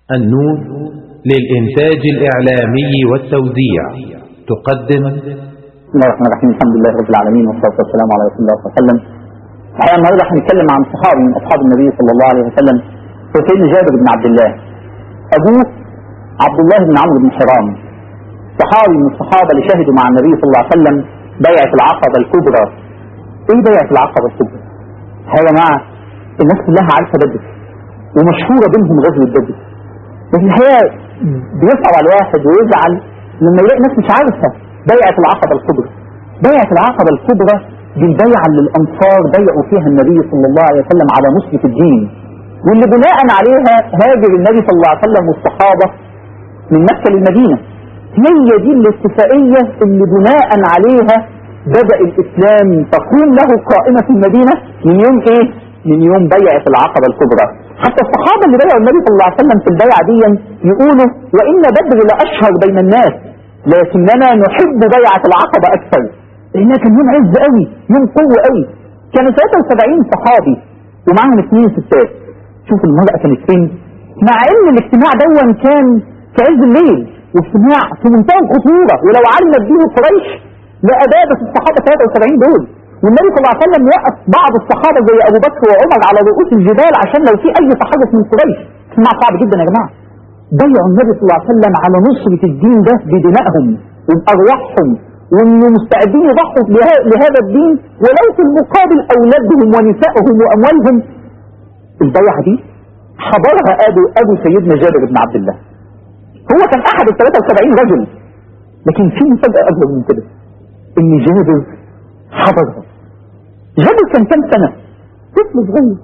النور للإنتاج الإعلامي والتوزيع تقدم بسم الله الرحمن الرحيم الحمد لله رب العالمين والصلاه والسلام على رسول الله صلى الله عليه وسلم. الحقيقه النهارده هنتكلم عن صحابي من اصحاب النبي صلى الله عليه وسلم هو سيدنا جابر بن عبد الله. ابوه عبد الله بن عمرو بن حرام صحابي من الصحابه اللي شهدوا مع النبي صلى الله عليه وسلم بيعه العقبه الكبرى. ايه بيعه العقبه الكبرى؟ يا جماعه الناس كلها عارفه بدر ومشهوره بينهم غزوه بدر. لكن الحقيقه بيصعب على الواحد ويزعل لما يلاقي ناس مش عارفه بيعة العقبة الكبرى بيعة العقبة الكبرى دي البيعة اللي الأنصار بيعوا فيها النبي صلى الله عليه وسلم على نصرة الدين واللي بناء عليها هاجر النبي صلى الله عليه وسلم والصحابة من مكة للمدينة هي دي الاتفاقية اللي بناء عليها بدأ الإسلام تقوم له قائمة في المدينة من يوم إيه؟ من يوم بيعة العقبة الكبرى حتى الصحابة اللي بيعوا النبي صلى الله عليه وسلم في البيعة دي يقولوا وإن بدر لأشهر بين الناس لكننا نحب بيعة العقبة أكثر لأنها كان يوم عز قوي يوم قوة قوي كانوا 73 صحابي ومعاهم اثنين ستات شوف المرأة كانت فين مع ان الاجتماع دون كان في عز الليل واجتماع في منتهى الخطورة ولو علمت به قريش لأبادت الصحابة 73 دول والنبي صلى الله عليه وسلم وقف بعض الصحابة زي أبو بكر وعمر على رؤوس الجبال عشان لو في أي تحرك من قريش اجتماع صعب جدا يا جماعة بيعوا النبي صلى الله عليه وسلم على نصرة الدين ده بدمائهم وبأرواحهم وانه مستعدين يضحوا لهذا الدين ولو في المقابل اولادهم ونسائهم واموالهم البيعة دي حضرها ابو ابو سيدنا جابر بن عبد الله هو كان احد ال 73 رجل لكن في مفاجأة اكبر من كده ان جابر حضرها جابر كان كام سنة طفل صغير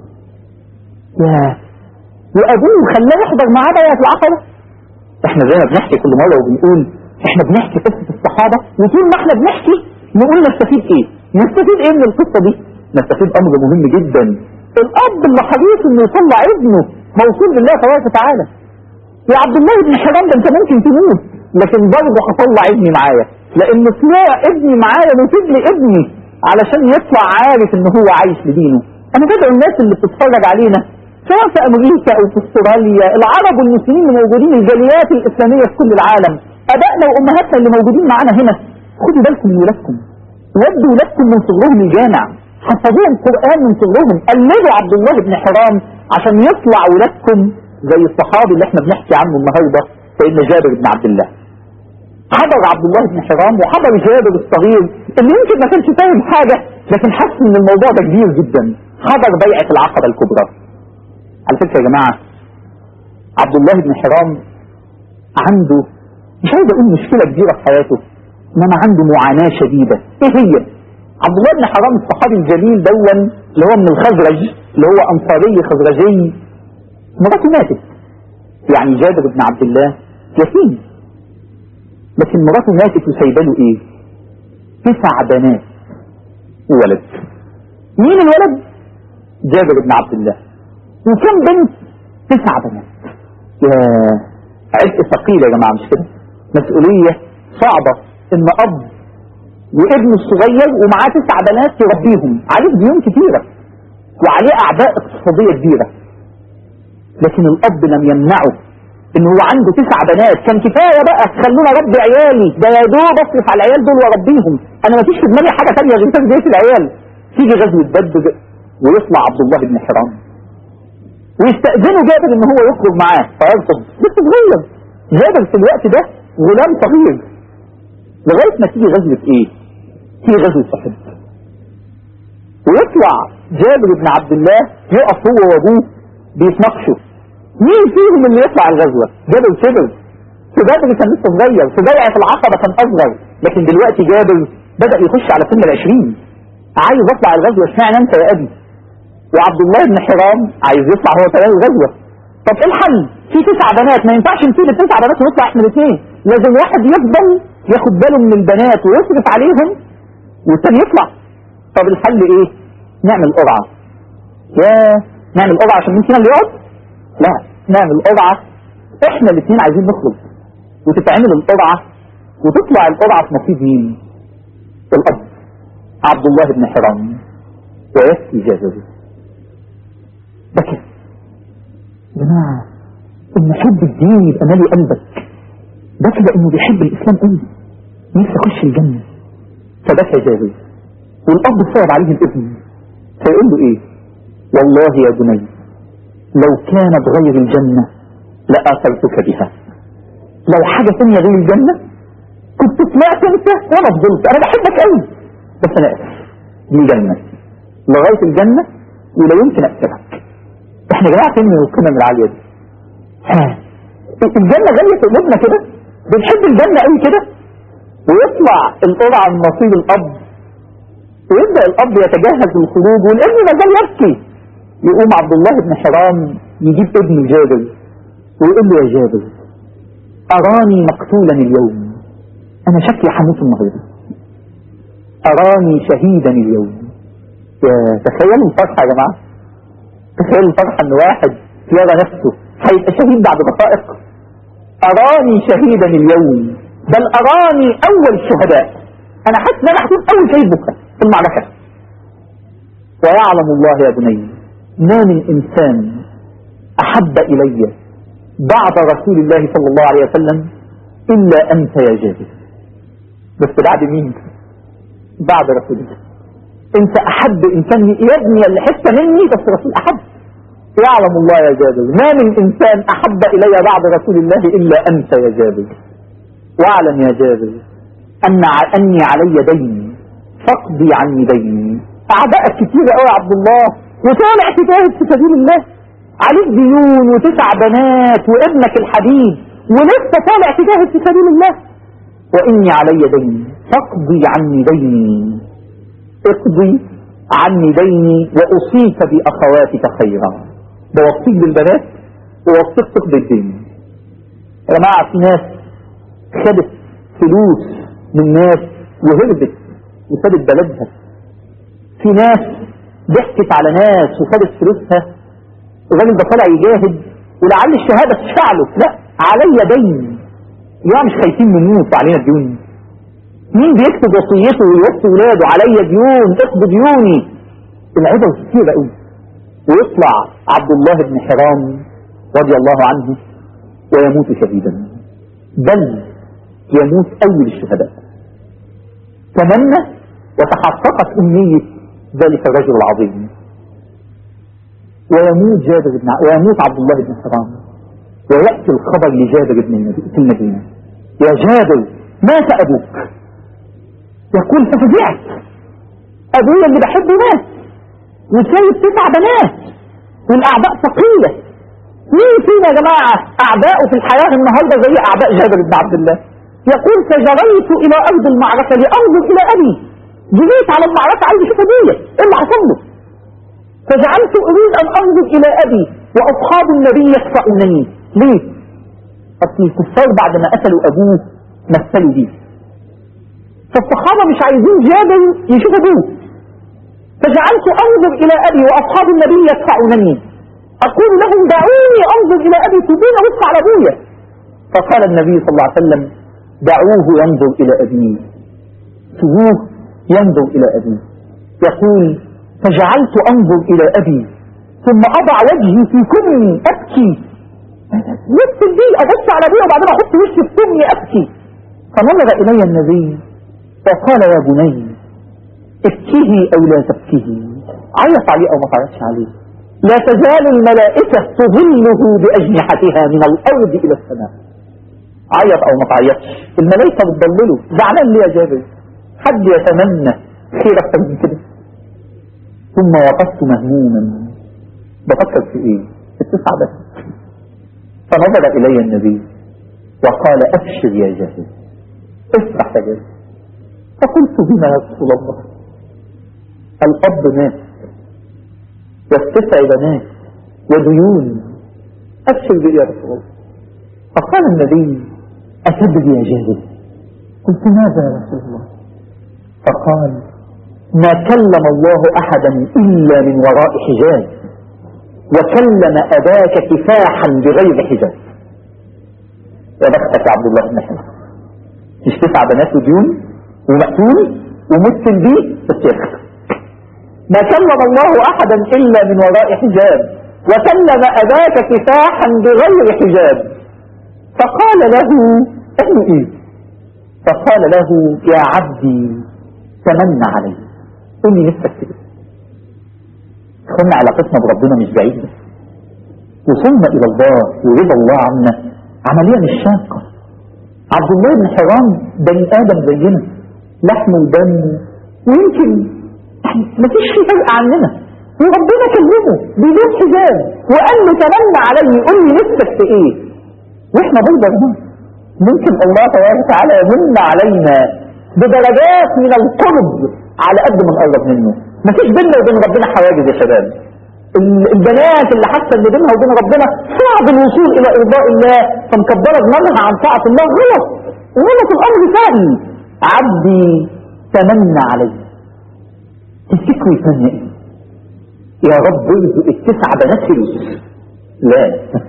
ياه وابوه خلاه يحضر معاه بيعة العقبة احنا زي ما بنحكي كل مرة وبنقول احنا بنحكي قصة الصحابة وطول ما احنا بنحكي نقول نستفيد ايه نستفيد ايه من القصة دي نستفيد امر مهم جدا الاب اللي حريص انه يطلع ابنه موصول بالله تبارك وتعالى يا عبد الله بن حرام ده انت ممكن تموت لكن برضه هطلع ابني معايا لان طلع ابني معايا مفيد لي ابني علشان يطلع عارف ان هو عايش لدينه انا بدعو الناس اللي بتتفرج علينا سواء في امريكا او في استراليا العرب والمسلمين اللي موجودين الجاليات الاسلاميه في كل العالم ابائنا وامهاتنا اللي موجودين معانا هنا خدوا بالكم من ولادكم ودوا ولادكم من صغرهم الجامع حفظوهم قران من صغرهم قلدوا عبد الله بن حرام عشان يطلع ولادكم زي الصحابي اللي احنا بنحكي عنه النهارده سيدنا جابر بن عبد الله حضر عبد الله بن حرام وحضر جابر الصغير اللي يمكن ما كانش فاهم حاجه لكن حس ان الموضوع ده كبير جدا حضر بيعه العقبه الكبرى على فكره يا جماعه عبد الله بن حرام عنده مش عايز اقول مشكله كبيره في حياته انما عنده معاناه شديده ايه هي عبد الله بن حرام الصحابي الجليل دون اللي هو من الخزرج اللي هو انصاري خزرجي مراته ماتت يعني جابر بن عبد الله يتيم لكن مراته ماتت وسايبه له ايه تسع بنات وولد مين الولد جابر بن عبد الله وكم بنت تسع بنات يا عبء ثقيل يا جماعه مش كده مسؤولية صعبة ان اب وابنه الصغير ومعاه تسع بنات يربيهم عليه ديون كتيرة وعليه اعباء اقتصادية كبيرة لكن الاب لم يمنعه ان هو عنده تسع بنات كان كفاية بقى خلونا اربي عيالي ده يا دوب اصرف على العيال دول واربيهم انا ما فيش في دماغي حاجة تانية غير تربية العيال تيجي غزوة بدر ويطلع عبد الله بن حرام ويستأذنه جابر ان هو يخرج معاه فيرفض بس صغير جابر في الوقت ده غلام صغير لغاية ما تيجي غزوة ايه تيجي غزوة صحب ويطلع جابر بن عبد الله يقف هو وابوه بيتناقشوا مين فيهم اللي يطلع الغزوة جابر كبر في بدر كان لسه صغير في بيعة العقبة كان اصغر لكن دلوقتي جابر بدأ يخش على سن العشرين عايز اطلع الغزوة اشمعنى انت يا ابي وعبد الله بن حرام عايز يطلع هو كمان الغزوة طب ايه الحل في تسع بنات ما ينفعش نسيب التسع بنات ونطلع احنا الاثنين لازم واحد يفضل ياخد باله من البنات ويصرف عليهم والتاني يطلع طب الحل ايه نعمل قرعة يا نعمل قرعة عشان مين فينا اللي يقعد لا نعمل قرعة احنا الاثنين عايزين نخرج وتتعمل القرعة وتطلع القرعة في نصيب مين الاب عبد الله بن حرام ويكفي جازه بكى جماعة ان حب الدين يبقى مالي قلبك ده كده انه بيحب الاسلام قوي نفسه يخش الجنة فبكى جابر والاب صعب عليه الابن فيقول له ايه والله يا بني لو كانت غير الجنة لآثرتك بها لو حاجة ثانية غير الجنة كنت طلعت انت وانا فضلت انا بحبك قوي بس انا اسف دي جنة لغاية الجنة ولا يمكن اقتلك احنا يا جماعة فين من القمم العالية دي ها الجنة غالية في قلوبنا كده بنحب الجنة قوي كده ويطلع القرعة من نصيب الاب ويبدأ الاب يتجهز للخروج والابن ما زال يبكي يقوم عبد الله بن حرام يجيب ابن جابر ويقول له يا جابر أراني مقتولا اليوم أنا شكلي حموت النهارده أراني شهيدا اليوم يا تخيلوا الفرحة يا جماعة تخيلوا الفرحة إن واحد يرى نفسه هيبقى شهيد بعد دقائق أراني شهيدا اليوم بل أراني أول الشهداء أنا حاسس إن أنا هكون أول شهيد بكرة في المعركة ويعلم الله يا بني ما من إنسان أحب إلي بعد رسول الله صلى الله عليه وسلم إلا أنت يا جابر بس بعد مين بعد رسول الله انت احب انسان يا ابني اللي حته مني بس رسول احب يعلم الله يا جابر ما من انسان احب الي بعد رسول الله الا انت يا جابر واعلم يا جابر ان ع- اني علي دين فاقضي عني ديني اعدائك كتير قوي يا عبد الله وطالع تجاهد في سبيل الله عليك ديون وتسع بنات وابنك الحبيب ولسه طالع تجاهد في سبيل الله وإني علي دين فاقضي عني ديني اقضي عني ديني وأصيك بأخواتك خيرا بوصيك بالبنات ووصيك تقضي الدين يا جماعة في ناس خدت فلوس من ناس وهربت وسابت بلدها في ناس ضحكت على ناس وخدت فلوسها الراجل ده طالع يجاهد ولعل الشهادة تشفع له لا علي دين يا مش خايفين من نموت وعلينا ديون مين بيكتب وصيته ويوصي ولاده عليا ديون اقضي ديوني العبر كتيرة قوي ويطلع عبد الله بن حرام رضي الله عنه ويموت شهيدا بل يموت اول الشهداء تمنى وتحققت امنية ذلك الرجل العظيم ويموت جابر بن ويموت عبد الله بن حرام ويأتي الخبر لجابر بن النبي في المدينة يا جابر مات أبوك يقول ففزعت أبويا اللي بحبه مات وسايب تسع بنات والأعداء ثقيلة مين فينا يا جماعة أعداؤه في الحياة النهاردة زي أعداء جابر بن عبد الله يقول فجريت إلى أرض المعركة لأنظر إلى أبي جريت على المعركة عايز أشوف أبويا إيه اللي حصل له فجعلت أريد أن أنظر إلى أبي وأصحاب النبي يكفؤونني ليه؟ أصل الكفار بعد ما قتلوا أبوه مثلوا بيه فالصحابة مش عايزين جابر يشوف أبوه فجعلت أنظر إلى أبي وأصحاب النبي يدفعونني أقول لهم دعوني أنظر إلى أبي سيبوني أبص على أبويا فقال النبي صلى الله عليه وسلم دعوه ينظر إلى أبيه سيبوه ينظر إلى أبيه يقول فجعلت أنظر إلى أبي ثم أضع وجهي في كمي أبكي نفس دي أبص على أبويا وبعدين أحط وشي في كمي أبكي فنظر إلي النبي وقال يا بني ابكيه أو لا تبكيه عيط عليه أو ما تعيطش عليه لا تزال الملائكة تظله بأجنحتها من الأرض إلى السماء عيط أو ما تعيطش الملائكة بتضلله زعلان ليه يا جابر حد يتمنى خير أكتر من كده ثم وقفت مهموما بفكر في ايه في التسعة بس فنظر الي النبي وقال ابشر يا جاهل افرح يا جاهل فقلت بما يا رسول الله الاب مات والتسع بنات وديون ابشر بي يا رسول الله فقال النبي اتدري يا جاهل قلت ماذا يا رسول الله فقال ما كلم الله أحدا إلا من وراء حجاب وكلم أباك كفاحا بغير حجاب يا بختك يا عبد الله بن حمار مش تسع بنات وديون ومقتول ومثل بيه بس يخف ما كلم الله أحدا إلا من وراء حجاب وكلم أباك كفاحا بغير حجاب فقال له أنه إيه فقال له يا عبدي تمنى علي قل لي نفسك كده اخوانا علاقتنا بربنا مش بعيدة وصلنا إلى الله ورضا الله عنا عملية مش شاقة عبد الله بن حرام بني آدم زينا لحم ودم ويمكن يعني مفيش في فرق عننا وربنا كلمه بدون حجاب وقال له تمنى علي قول لي نفسك في ايه واحنا برضه يا جماعه ممكن الله تبارك وتعالى يمن علينا بدرجات من القرب على قد ما نقرب منه مفيش بيننا وبين ربنا حواجز يا شباب ال- البنات اللي حاسه ان بينها وبين ربنا صعب الوصول الى ارضاء الله فمكبره دماغها عن طاعه الله غلط غلط الامر سهل عبدي تمنى علي تفتكروا يتمنى ايه يا رب ارزق التسع بنات فلوس لا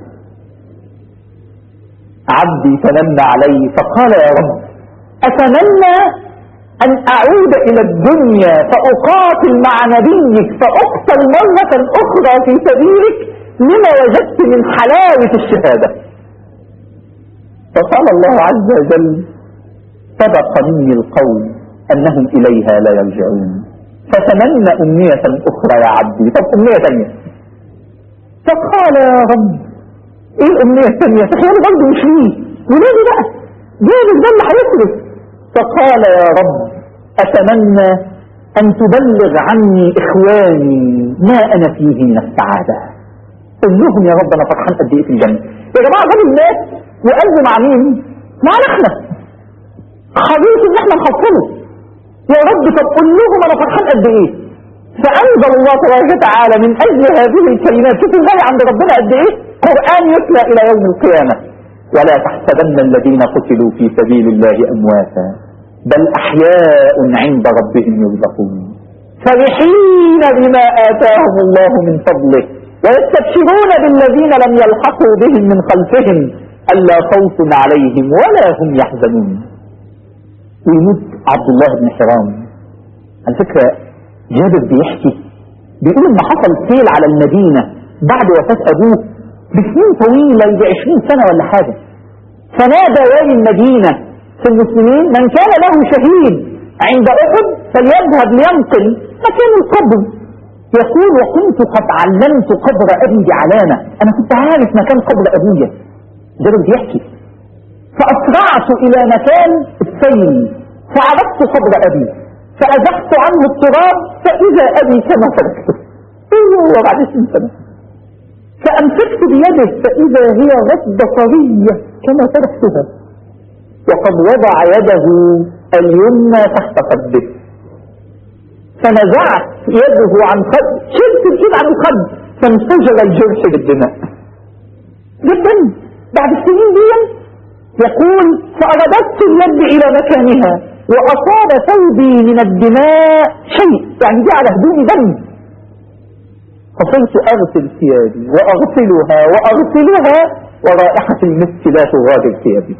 عبدي تمنى علي فقال يا رب أتمنى أن أعود إلى الدنيا فأقاتل مع نبيك فأقتل مرة أخرى في سبيلك لما وجدت من حلاوة الشهادة فقال الله عز وجل سبق مني القول أنهم إليها لا يرجعون فتمنى أمنية أخرى يا عبدي طب أمنية ثانية فقال يا رب ايه الامنية الثانية تخيل برضه مش ليه وليه بقى جايب ده اللي هيصرف فقال يا رب اتمنى ان تبلغ عني اخواني ما انا فيه من السعادة قل لهم يا رب انا فرحان قد ايه في الجنة يا جماعة ده الناس وقلبه مع مين معنا احنا حريص ان احنا نحصله يا رب طب قل لهم انا فرحان قد ايه فانزل الله تبارك وتعالى من اجل هذه الكلمات شوف الغاية عند ربنا قد ايه قرآن يتلى إلى يوم القيامة ولا تحسبن الذين قتلوا في سبيل الله أمواتا بل أحياء عند ربهم يرزقون فرحين بما آتاهم الله من فضله ويستبشرون بالذين لم يلحقوا بهم من خلفهم ألا خوف عليهم ولا هم يحزنون ويموت عبد الله بن حرام على فكرة جابر بيحكي بيقول ان حصل سيل على المدينة بعد وفاة ابوه بسنين طويلة يجي 20 سنة ولا حاجة فنادى والي المدينة في المسلمين من كان له شهيد عند أحد فليذهب لينقل مكان القبر يقول وكنت قد علمت قبر أبي بعلامة أنا كنت عارف مكان قبر أبويا جابر بيحكي فأسرعت إلى مكان السيل فعرفت قبر أبي فأزحت عنه التراب فإذا أبي كما تركته إيه هو بعد 20 سنة فأمسكت بيده فإذا هي غضة طرية كما تركتها وقد وضع يده اليمنى تحت خده فنزعت يده عن خد شلت الإيد عن الخد فانفجر الجرح بالدماء جدا بعد السنين دي يقول فأردت اليد إلى مكانها وأصاب ثوبي من الدماء شيء يعني دي على هدومي دم فصرت أغسل ثيابي وأغسلها وأغسلها ورائحة المسك لا تغادر ثيابي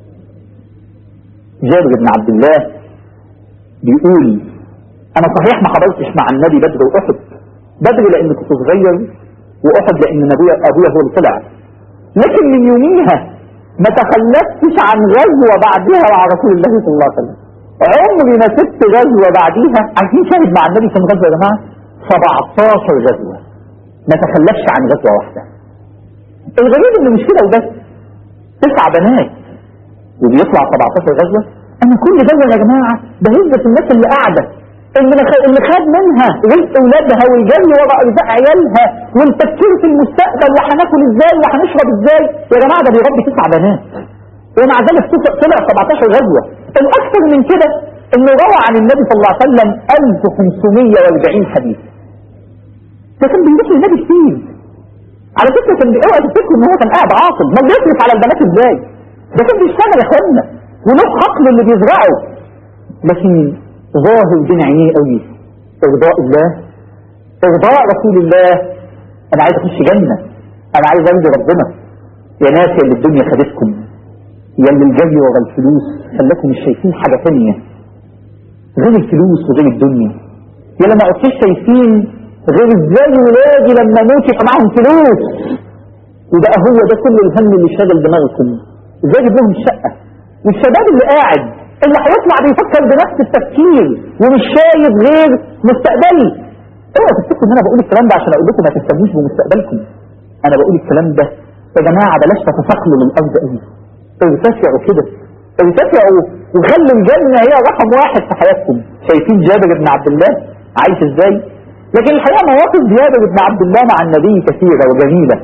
جابر بن عبد الله بيقول أنا صحيح ما حضرتش مع النبي بدر وأحد بدر لأن كنت صغير وأحد لأن أبويا أبويا هو اللي طلع لكن من يوميها ما تخلفتش عن غزوة بعدها مع رسول الله صلى الله عليه وسلم عمري ما سبت غزوة بعديها عارفين شاهد مع النبي كم غزوة يا جماعة 17 غزوة ما تخلفش عن غزوة واحدة الغريب ان مش كده وبس تسع بنات وبيطلع 17 غزوة انا كل غزوة يا جماعة بهزة الناس اللي قاعدة اللي خ- اللي خد منها رزق اولادها والجري ورا ارزاق عيالها والتفكير في المستقبل وهناكل ازاي وهنشرب ازاي يا جماعة ده بيربي تسع بنات ومع ذلك طلع- طلع 17 غزوة الاكثر من كده انه روى عن النبي صلى الله عليه وسلم 1540 حديث ده كان بيروح للنبي كتير على فكرة كان اوعى تفتكروا ان هو كان قاعد عاطل ما بيصرف على البنات ازاي ده كان بيشتغل يا اخوانا وله حقل اللي بيزرعه لكن ظاهر بين عينيه قوي ارضاء الله ارضاء رسول الله انا عايز اخش جنة انا عايز ارضي ربنا يا ناس يا اللي الدنيا خدتكم يا اللي الجري ورا الفلوس خلاكم مش شايفين حاجة تانية غير الفلوس وغير الدنيا يا لما قلتش شايفين غير ازاي ولادي لما اموت يبقى معاهم فلوس وبقى هو ده كل الهم اللي شاغل دماغكم ازاي اجيب لهم الشقه والشباب اللي قاعد اللي هيطلع بيفكر بنفس التفكير ومش شايف غير مستقبلي اوعوا تفتكروا ان انا بقول الكلام ده عشان اقول لكم ما تهتموش بمستقبلكم انا بقول الكلام ده يا جماعه بلاش تتثقلوا للارض قوي ارتفعوا كده ارتفعوا وخلوا الجنه هي رقم واحد في حياتكم شايفين جابر بن عبد الله عايش ازاي لكن الحقيقه مواقف جابر بن عبد الله مع النبي كثيره وجميله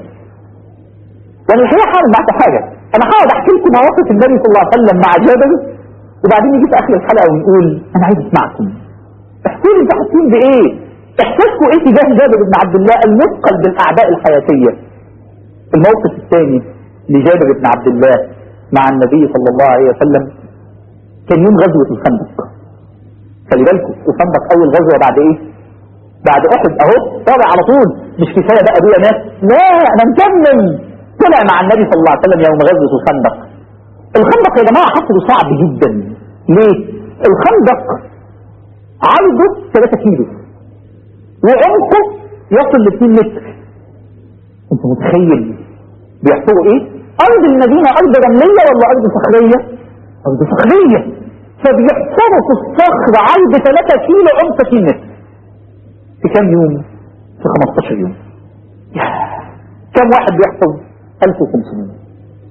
يعني الحقيقه هعمل معاكم حاجه انا هقعد احكي لكم مواقف النبي صلى الله عليه وسلم مع جابر وبعدين نيجي في اخر الحلقه ونقول انا عايز اسمعكم احكوا لي انتوا حاسين بايه احساسكم ايه تجاه جابر بن عبد الله المثقل بالاعباء الحياتيه الموقف الثاني لجابر بن عبد الله مع النبي صلى الله عليه وسلم كان يوم غزوة الخندق خلي بالكم الخندق أول غزوة بعد إيه؟ بعد أحد أهو طالع على طول مش كفاية بقى أبويا مات لا أنا مكمل طلع مع النبي صلى الله عليه وسلم يوم غزوة الخندق الخندق يا جماعة حصله صعب جدا ليه؟ الخندق عرضه 3 كيلو وعمقه يصل ل 2 متر انت متخيل بيحصلوا ايه ارض المدينة ارض رملية ولا ارض صخرية ارض صخرية فبيحصروا في الصخر عرض 3 كيلو عمق 2 متر في كام يوم في 15 يوم كم واحد بيحفظ 1500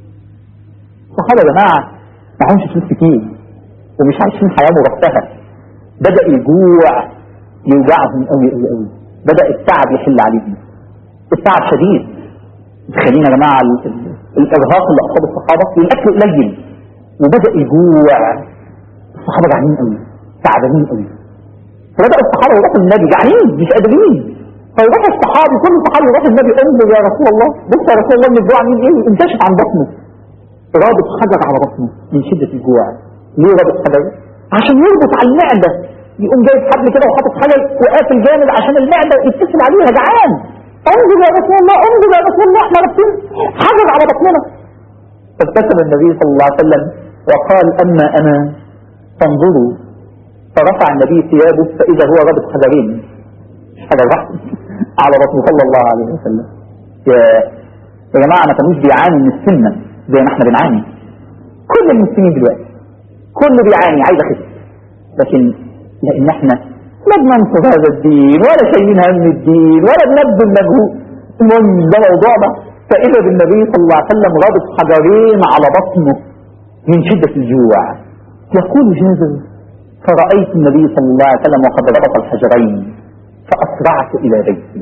الصحابة يا جماعة معهمش فلوس كتير ومش عايشين حياة مرفهة بدأ الجوع يوجعهم قوي قوي قوي بدأ التعب يحل عليهم التعب شديد خلينا يا جماعة ال- ال- الإرهاق اللي أصاب الصحابة والأكل قليل وبدأ الجوع الصحابة جعانين قوي تعبانين قوي فبدأ الصحابة يروحوا النبي جعانين مش قادرين فيروح الصحابي كل صحابي يروح النبي انظر يا رسول الله بص يا رسول الله من الجوع عاملين ايه انكشف عن بطنه رابط حجر على بطنه من شدة الجوع ليه رابط حجر عشان يربط على المعدة يقوم جايب حبل كده وحاطط حجر وقافل جامد عشان المعدة يتصل عليها جعان انظر يا رسول الله انظر يا رسول الله احنا رابطين حجر على بطننا فابتسم النبي صلى الله عليه وسلم وقال اما انا فانظروا فرفع النبي ثيابه فاذا هو رابط حجرين مش حجر واحد على بطنه صلى الله عليه وسلم يا يا جماعه ما كانوش بيعانوا من السمنه زي ما احنا بنعاني كل المسلمين دلوقتي كله بيعاني عايز اخس لكن لان احنا لا بننصر هذا الدين ولا شايلين هم الدين ولا بنبذل مجهود المهم ده موضوعنا فاذا بالنبي صلى الله عليه وسلم رابط حجرين على بطنه من شده الجوع يقول جابر فرأيت النبي صلى الله عليه وسلم وقد ربط الحجرين فأسرعت إلى بيتي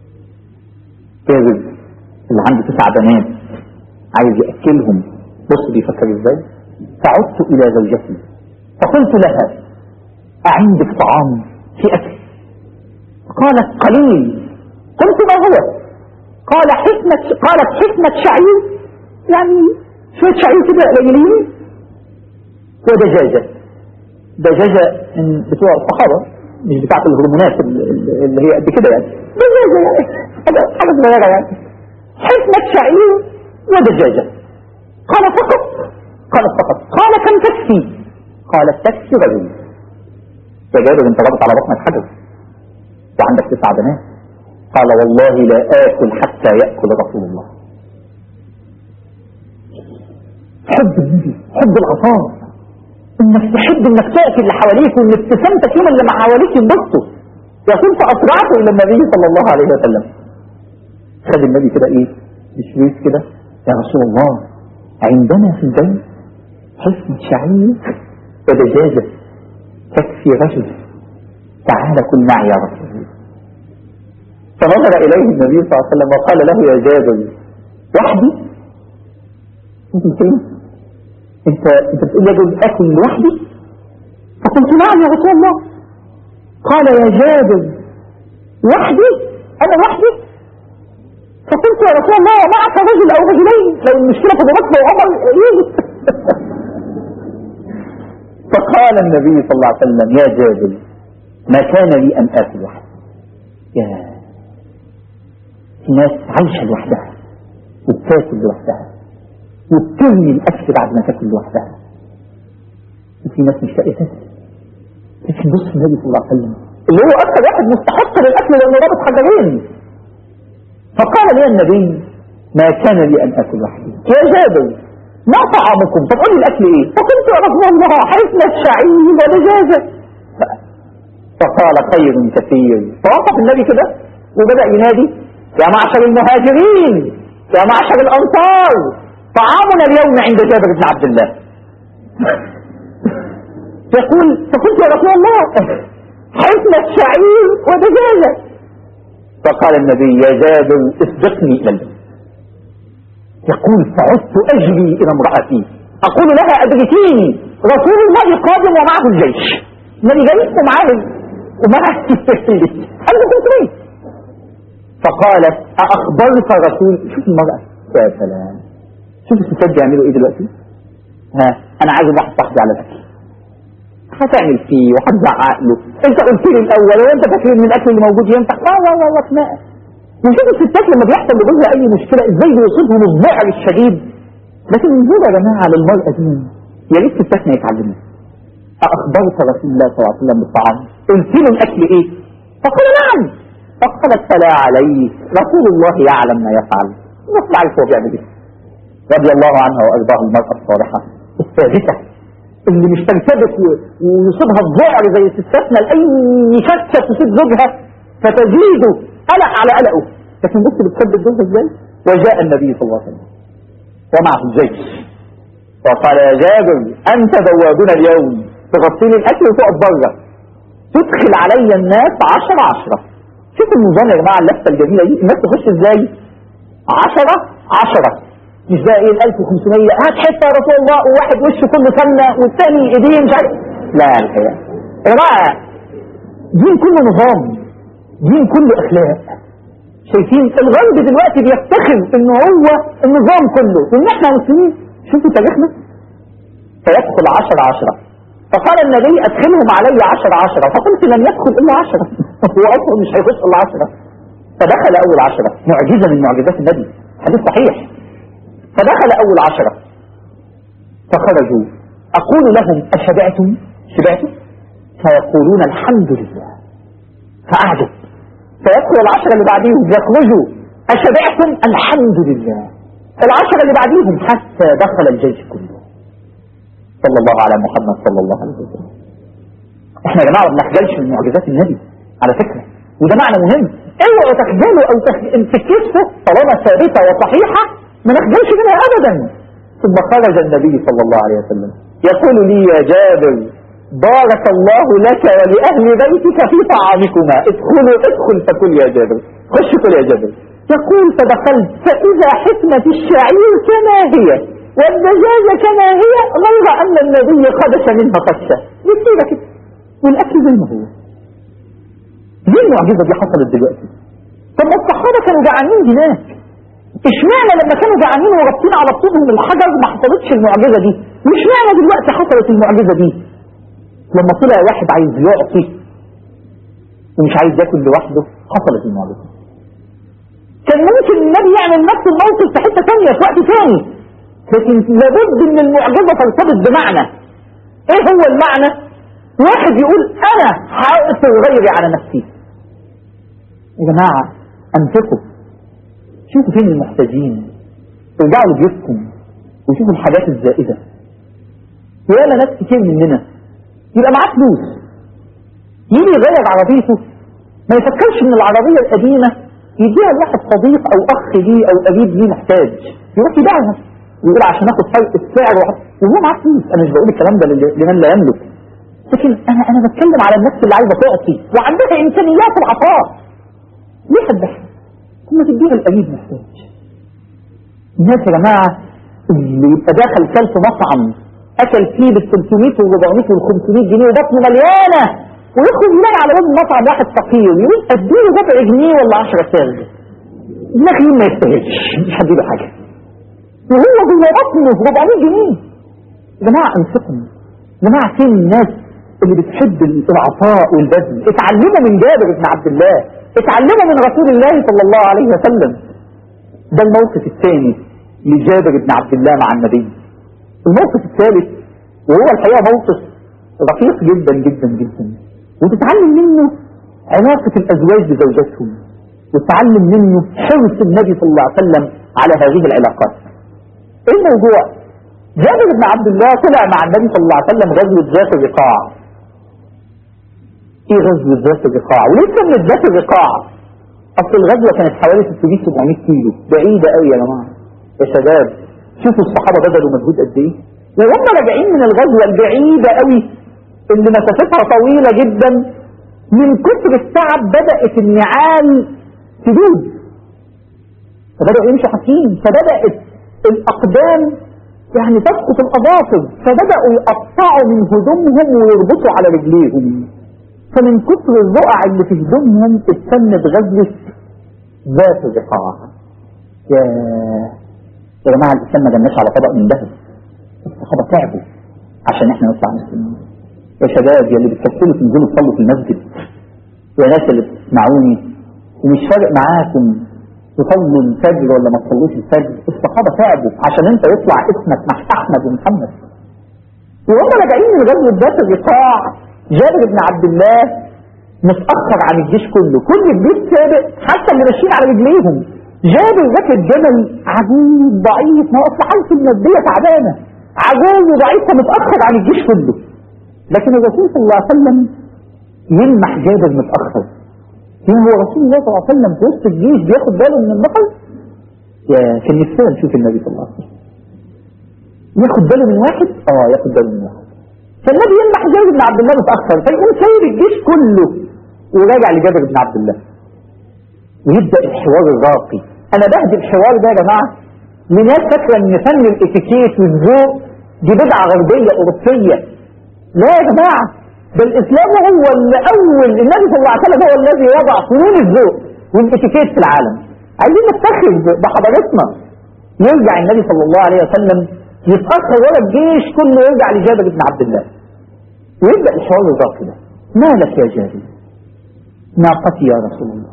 جابر اللي عنده تسع بنات عايز يأكلهم بص بيفكر ازاي فعدت إلى زوجتي فقلت لها أعندك طعام في أكل قالت قليل قلت ما هو قال حكمة قالت حكمة شعير يعني شوية شعير كده قليلين ودجاجة دجاجة من بتوع الصحابة مش بتاعت الهرمونات ال- اللي هي قد كده يعني دجاجة يعني حاجة حاجة صغيرة يعني حكمة شعير ودجاجة قال فقط قال فقط قال كم تكفي قالت تكفي رجل يا جابر انت رابط على بطنك حجر وعندك تسع بنات قال والله لا آكل حتى يأكل رسول الله حب النبي حب العطاء انك تحب انك تأتي اللي حواليك وان ابتسامتك يوم اللي مع حواليك ينبسطوا يكون فأسرعته الى النبي صلى الله عليه وسلم خد النبي كده ايه بشويش كده يا رسول الله عندنا في البيت حسن شعير ودجاجة تكفي رجل تعال كل معي يا رسول الله فنظر إليه النبي صلى الله عليه وسلم وقال له يا جابر وحدي انت فين انت انت بتقول لي اجل اكل لوحدي فقلت نعم يا رسول الله قال يا جابر وحدي انا وحدي فقلت يا رسول الله معك رجل او رجلين لو المشكله في بكر وعمر يجب فقال النبي صلى الله عليه وسلم يا جابر ما كان لي ان اكل وحدي يا في ناس عايشه لوحدها وبتاكل لوحدها وبترمي الاكل بعد ما تاكل لوحدها وفي ناس مش لاقيه تاكل لكن بص النبي صلى الله عليه وسلم اللي هو اكثر واحد مستحق للاكل لانه رابط حجرين فقال لي النبي ما كان لي ان اكل وحدي يا جابر ما طعامكم طب قول لي الاكل ايه فقلت يا رسول الله حسن الشعير ودجاجه فقال خير كثير فوقف النبي كده وبدأ ينادي يا معشر المهاجرين يا معشر الأنصار طعامنا اليوم عند جابر بن عبد الله يقول فقلت يا رسول الله حسن الشعير ودجاجة فقال النبي يا جابر اسبقني إلى البيت يقول فعدت أجري إلى امرأتي أقول لها أدركيني رسول الله قادم ومعه الجيش النبي جاي ومعاه ومعه قال له كنت ليه فقالت أأخبرت رسول شوف المرأة يا سلام شوف الستات بيعملوا ايه دلوقتي ها انا عايز واحد صاحبي على الاكل هتعمل فيه وهتزعق له انت قلت لي الاول وانت فاكر ان الاكل اللي موجود ينفع لا لا لا لا خناقه وشوف الستات لما بيحصل لجوزها اي مشكله ازاي بيصيبهم الذعر الشديد لكن انظروا يا جماعه للمراه دي يا ريت ستاتنا يتعلموا أخبرت رسول الله صلى الله عليه وسلم بالطعام قلت له الأكل إيه فقال نعم فقالت فلا عليك رسول الله يعلم ما يفعل نص عارف هو بيعمل إيه رضي الله عنها وأرضاها المرأة الصالحة الثابتة اللي مش تنتبه ويصيبها الذعر زي ستاتنا لأي شكة تصيب زوجها فتزيد قلق على قلقه لكن بص بتثبت زوجها ازاي وجاء النبي صلى الله عليه وسلم ومعه الجيش وقال يا جابر أنت بوابنا اليوم تغطي لي الأكل وتقف بره تدخل علي الناس عشرة عشرة شوف النظام يا جماعة اللفة الجميلة دي الناس تخش ازاي عشرة عشرة مش بقى ايه ال 1500 هات حته يا رسول الله وواحد وشه كله سمنه والثاني ايديه مش عارف لا الحقيقه يا جماعه دين كله نظام دين كله اخلاق شايفين الغرب دلوقتي بيفتخر ان هو النظام كله وان احنا مسلمين شوفوا تاريخنا فيدخل عشرة عشرة فقال النبي ادخلهم علي عشرة عشرة فقلت لن يدخل الا عشرة هو اصلا مش هيخش الا عشرة فدخل اول عشرة معجزة من معجزات النبي حديث صحيح فدخل أول عشرة فخرجوا أقول لهم أشبعتم شبعتم فيقولون الحمد لله فأعجب فيدخل العشرة اللي بعديهم يخرجوا أشبعتم الحمد لله العشرة اللي بعديهم حتى دخل الجيش كله صلى الله على محمد صلى الله عليه وسلم احنا يا جماعة ما بنخجلش من معجزات النبي على فكرة وده معنى مهم اوعوا تخجلوا او تكتشفوا طالما ثابتة وصحيحة ما نخجلش منها ابدا ثم خرج النبي صلى الله عليه وسلم يقول لي يا جابر بارك الله لك ولأهل بيتك في طعامكما ادخلوا ادخل فكل يا جابر خش كل يا جابر يقول فدخلت فإذا حكمة الشعير كما هي والدجاجة كما هي غير أن النبي خدش منها قشة يصير كده والأكل زي ما هو ليه المعجزة دي حصلت دلوقتي طب الصحابة كانوا جعانين هناك اشمعنى لما كانوا جعانين ورابطين على طولهم الحجر ما حصلتش المعجزة دي واشمعنى دلوقتي حصلت المعجزة دي لما طلع واحد عايز يعطي ومش عايز ياكل لوحده حصلت المعجزة كان ممكن النبي يعمل نفس الموقف في حتة ثانية في وقت ثاني لكن لابد ان المعجزة ترتبط بمعنى ايه هو المعنى واحد يقول انا هأثر غيري على نفسي يا جماعة انفقوا شوفوا فين المحتاجين ارجعوا لبيوتكم وشوفوا الحاجات الزائدة وياما ناس كتير مننا يبقى معاه فلوس يجي يغير عربيته ما يفكرش ان العربية القديمة يديها لواحد صديق او اخ ليه او قريب ليه محتاج يروح يبيعها ويقول عشان اخد فرق السعر وهو معاه فلوس انا مش بقول الكلام ده لمن لا يملك لكن انا انا بتكلم على الناس اللي عايزه تعطي وعندها امكانيات العطاء ليه حدها ثم تديها القريب محتاج الناس يا جماعة اللي يبقى داخل كل في مطعم اكل فيه بال 300 وال 400 وال 500 جنيه وبطنه مليانة ويخرج يلاقي على باب المطعم واحد فقير يقول اديله ربع جنيه ولا 10 ساغ دماغي ما يستاهلش مش هديله حاجة وهو جوه بطنه 400 جنيه يا جماعة انفقوا يا جماعة فين الناس اللي بتحب العطاء والبذل اتعلموا من جابر بن عبد الله اتعلموا من رسول الله صلى الله عليه وسلم ده الموقف الثاني لجابر بن عبد الله مع النبي الموقف الثالث وهو الحقيقة موقف رقيق جدا جدا جدا وتتعلم منه علاقة الأزواج بزوجاتهم وتعلم منه حرص النبي صلى الله عليه وسلم على هذه العلاقات ايه الموضوع جابر بن عبد الله طلع مع النبي صلى الله عليه وسلم غزوة ذات الرقاع ايه غزوة ذات الرقاع وليه سمت ذات الرقاع اصل الغزوة كانت حوالي 600 700 كيلو بعيدة قوي يا جماعة يا شباب شوفوا الصحابة بذلوا مجهود قد ايه وهم راجعين من الغزوة البعيدة قوي اللي مسافتها طويلة جدا من كثر التعب بدأت النعال تدود فبدأوا يمشوا حكيم فبدأت الأقدام يعني تسقط الأظافر فبدأوا يقطعوا من هدومهم ويربطوا على رجليهم فمن كثر الرقع اللي في هدومهم اتسمت غزوة ذات الرقاع يا يا جماعة الإسلام ما جناش على طبق من ذهب الصحابة تعبوا عشان احنا نطلع مسلمين يا شباب يا اللي بتكسلوا تنزلوا تصلوا في المسجد يا ناس اللي بتسمعوني ومش فارق معاكم تصلوا الفجر ولا ما تصلوش الفجر الصحابة تعبوا عشان انت يطلع اسمك مع احمد ومحمد وهم راجعين من غزوة ذات الرقاع جابر بن عبد الله متأخر عن الجيش كله كل الجيش سابق حتى اللي ماشيين على رجليهم جابر راكب جمل عجوز ضعيف ما هو اصل حالته المادية تعبانة عجوز وضعيف فمتأخر عن الجيش كله لكن الرسول صلى الله عليه وسلم يلمح جابر متأخر يعني هو رسول الله صلى الله عليه وسلم في وسط الجيش بياخد باله من البطل يا كان نفسنا نشوف النبي صلى الله عليه وسلم ياخد باله من واحد اه ياخد باله من واحد فالنبي يلمح جابر بن عبد الله متأخر فيقوم سايب الجيش كله وراجع لجابر بن عبد الله ويبدأ الحوار الراقي انا بهدي الحوار ده يا جماعة لناس فاكرة ان فن الاتيكيت والذوق دي بدعة غربية اوروبية لا يا جماعة ده الاسلام هو اللي اول النبي صلى الله عليه وسلم هو الذي وضع فنون الذوق والاتيكيت في العالم عايزين نفتخر بحضارتنا يرجع النبي صلى الله عليه وسلم يتأخر ورا الجيش كله يرجع لجابر بن عبد الله ويبدأ الحوار الراقي ده ما لك يا جابر ناقتي يا رسول الله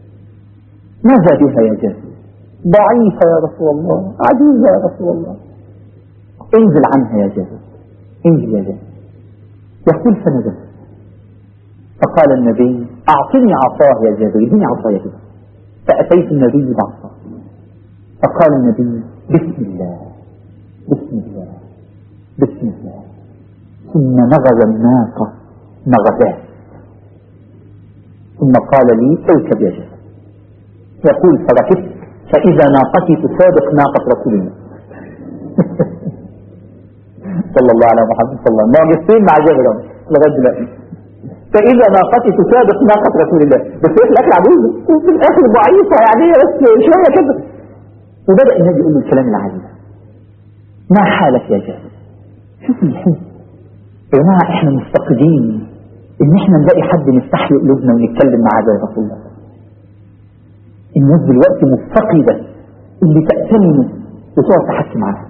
ماذا بها يا جابر ضعيفة يا رسول الله عجيزة يا رسول الله انزل عنها يا جابر انزل يا جابر يقول فنزل فقال النبي أعطني عصاه يا جابر اديني عصاه يا جابر فأتيت النبي بعصاه فقال النبي بسم الله بسم الله بسم الله ثم نغز الناقة نغزات ثم قال لي اركب يا جابر يقول فركبت فإذا ناقتي تسابق ناقة رسول الله صلى الله على محمد صلى الله عليه وسلم معجزتين مع جابر لغايه دلوقتي فإذا ناقتي تسابق ناقة رسول الله بس في الآخر عجوزة وفي الآخر ضعيفة يعني بس شوية كده وبدأ النبي يقول له الكلام العجيب ما حالك يا جابر شوف الحب يا جماعة احنا مفتقدين ان احنا نلاقي حد نفتح له قلوبنا ونتكلم معاه زي رسول الله الناس دلوقتي مفتقدة اللي تأتمنه وتقعد تحكي معاه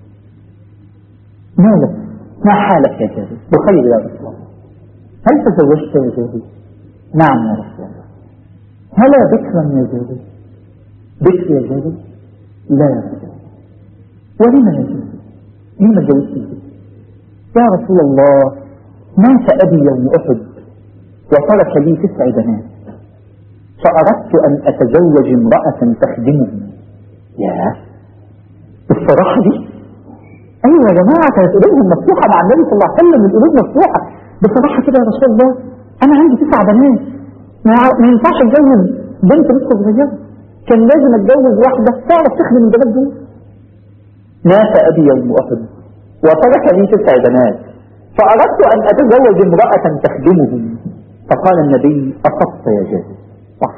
مالك ما حالك يا جابر بخير يا رسول الله هل تزوجت يا جابر نعم يا رسول الله هلا بكرا يا جابر بكر يا جابر لا يا رسول الله ولما يا جابر لما جوزت يا رسول الله مات أبي يوم أحد وترك لي تسع بنات فأردت أن أتزوج امرأة تخدمني يا الصراحة دي أيوة يا جماعة كانت قلوبهم مفتوحة مع النبي صلى الله عليه وسلم القلوب مفتوحة بصراحة كده يا رسول الله أنا عندي تسع بنات ما ينفعش أتجوز بنت لسه صغيرة كان لازم أتجوز واحدة تعرف تخدم البنات دول مات أبي يوم أحد وترك لي تسع بنات فأردت أن أتزوج امرأة تخدمهم فقال النبي أصبت يا جابر صح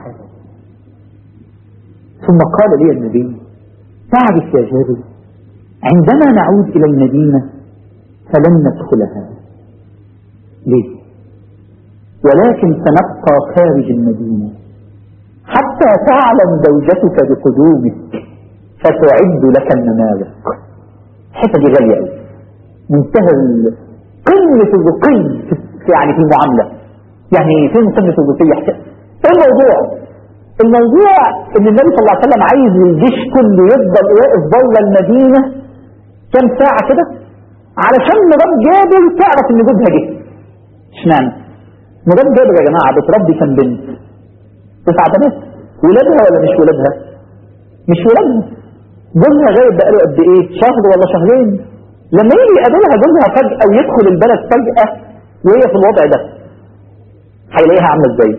ثم قال لي النبي تعرف يا جابر عندما نعود إلى المدينة فلن ندخلها ليه ولكن سنبقى خارج المدينة حتى تعلم زوجتك بقدومك فتعد لك النمارق الحته دي غالية قوي منتهى قمة الرقي يعني في المعاملة يعني فين قمة الرقي ايه الموضوع الموضوع ان النبي صلى الله عليه وسلم عايز الجيش كله يفضل واقف بره المدينة كام ساعة كده علشان مرات جابر تعرف ان جوزها جه اشمعنى مرات جابر يا جماعة بتربي كم بنت تسع بنات ولادها ولا مش ولادها مش ولادها جوزها غايب بقاله قد ايه شهر ولا شهرين لما يجي يقابلها جوزها فجأة ويدخل البلد فجأة وهي في الوضع ده هيلاقيها عاملة ازاي